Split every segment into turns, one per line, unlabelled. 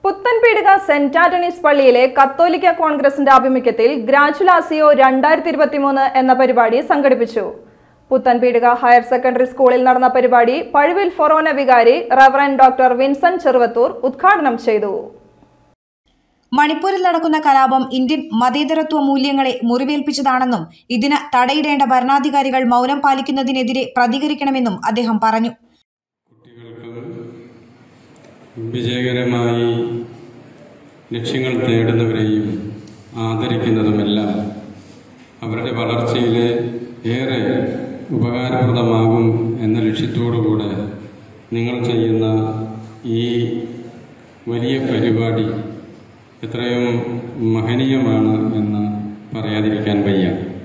Puthenpeedika saint Antony's പള്ളിയിലെ കത്തോലിക്ക കോൺഗ്രസിന്റെ ആഭിമുഖ്യത്തിൽ ഗ്രാജുലാസിയോ രണ്ടായിരത്തി ഇരുപത്തിമൂന്ന് എന്ന പരിപാടി സംഘടിപ്പിച്ചു പുത്തൻപീടിക ഹയർ സെക്കൻഡറി സ്കൂളിൽ നടന്ന പരിപാടി പഴുവിൽ ഫൊറോന വികാരി റവറൻ ഡോക്ടർ വിൻസെന്റ് ചെറുവത്തൂർ ഉദ്ഘാടനം ചെയ്തു
മണിപ്പൂരിൽ നടക്കുന്ന കലാപം ഇന്ത്യൻ മതേതരത്വ മൂല്യങ്ങളെ മുറിവേൽപ്പിച്ചതാണെന്നും ഇതിന് തടയിടേണ്ട ഭരണാധികാരികൾ മൗനം പാലിക്കുന്നതിനെതിരെ പ്രതികരിക്കണമെന്നും അദ്ദേഹം പറഞ്ഞു
കുട്ടികൾക്ക് വിജയകരമായി ലക്ഷ്യങ്ങൾ നേടുന്നവരെയും ആദരിക്കുന്നതുമെല്ലാം അവരുടെ വളർച്ചയിൽ ഏറെ ഉപകാരപ്രദമാകും എന്ന ലക്ഷ്യത്തോടുകൂടെ നിങ്ങൾ ചെയ്യുന്ന ഈ വലിയ പരിപാടി എത്രയും മഹനീയമാണ് എന്ന് പറയാതിരിക്കാൻ വയ്യ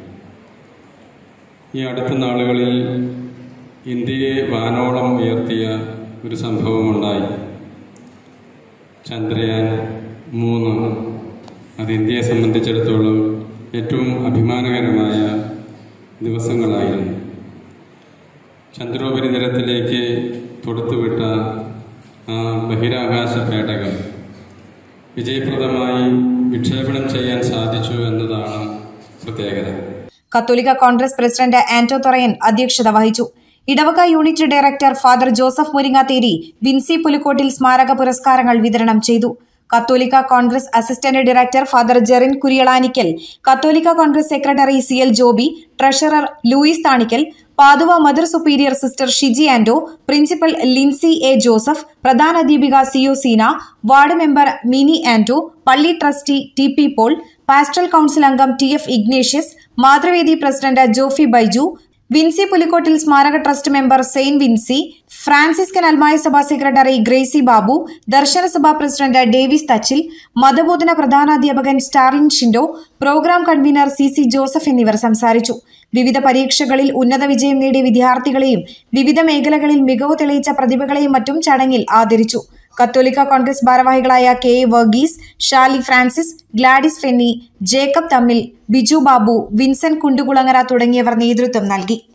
ഈ അടുത്ത നാളുകളിൽ ഇന്ത്യയെ വാനോളം ഉയർത്തിയ ഒരു സംഭവമുണ്ടായി ചന്ദ്രയാൻ മൂന്ന് അത് ഇന്ത്യയെ സംബന്ധിച്ചിടത്തോളം ഏറ്റവും അഭിമാനകരമായ ദിവസങ്ങളായിരുന്നു ചന്ദ്രോപരിതലത്തിലേക്ക് തൊടുത്തുവിട്ട ആ ബഹിരാകാശ പേടകം വിജയപ്രദമായി വിക്ഷേപണം ചെയ്യാൻ സാധിച്ചു എന്നതാണ് പ്രത്യേകത
കത്തോലിക്ക കോൺഗ്രസ് പ്രസിഡന്റ് ആന്റോ തൊറയൻ അധ്യക്ഷത വഹിച്ചു ഇടവക unit director father Joseph Muringathery Vincy Pulikottil സ്മാരക പുരസ്കാരങ്ങൾ വിതരണം ചെയ്തു കത്തോലിക്ക Congress assistant director father Jerin Kuriyalanickal കത്തോലിക്ക Congress secretary C L Joby treasurer Louis Thanickal പാതുവ mother superior sister Shiji Ando principal Lincy A Joseph പ്രധാന അധ്യാപിക C O Seena ward member Mini Ando പള്ളി trustee T P Paul pastoral council അംഗം ടി എഫ് ഇഗ്നേഷ്യസ് മാതൃവേദി പ്രസിഡന്റ് ജോഫി ബൈജു വിൻസി പുലിക്കോട്ടിൽ സ്മാരക ട്രസ്റ്റ് മെമ്പർ സെയിൻ Vincy Franciscan അൽമായ സഭ സെക്രട്ടറി ഗ്രേസി ബാബു ദർശന സഭാ പ്രസിഡന്റ് ഡേവിസ് തച്ചിൽ മതബോധന പ്രധാനാധ്യാപകൻ Starlin Shindo programme convener C C Joseph എന്നിവർ സംസാരിച്ചു വിവിധ പരീക്ഷകളിൽ ഉന്നത വിജയം നേടിയ വിദ്യാർത്ഥികളെയും വിവിധ മേഖലകളിൽ മികവ് തെളിയിച്ച പ്രതിഭകളെയും മറ്റും ചടങ്ങിൽ ആദരിച്ചു കത്തോലിക്ക കോൺഗ്രസ് ഭാരവാഹികളായ K A Varghese Shali Francis Gladys Fenny Jacob തമ്മിൽ ബിജു ബാബു വിൻസെന്റ് കുണ്ടുകുളങ്ങര തുടങ്ങിയവർ നേതൃത്വം നൽകി